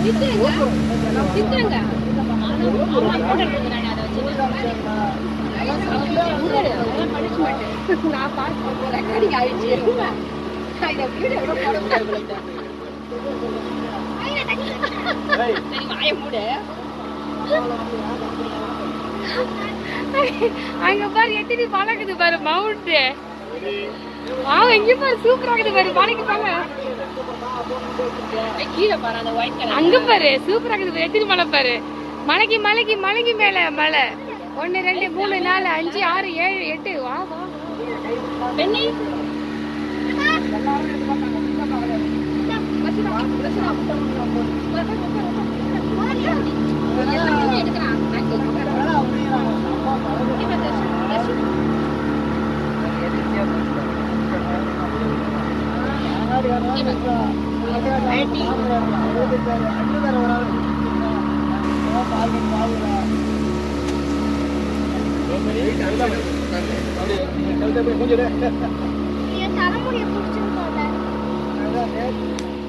சித்திரங்க அம்மா போட்டு நான் அதை வச்சு நான் பார்த்து ரெக்கார்டிங் ஆயிடுச்சு நான் இதை வீடியோ கூட போட முடியாது சரி வாய மூடு அங்க பாரு எத்தனை பழகுது பாரு மவுண்ட் வாவ் எங்க பாரு சூப்பரா இருக்குது பாரு பழகு பாங்க கீழே பாரு அந்த ஒயிட் கலர் அங்க பாரு சூப்பரா இருக்குது பாரு எத்தனை மலை பாரு மலைக்கு மலைக்கு மலைக்கு மேல மலை ஒன்னு ரெண்டு மூணு நாலு அஞ்சு ஆறு ஏழு எட்டு வா வா பெண்ணி என் தலைமுடியை பிடிச்சிருக்கோம்ல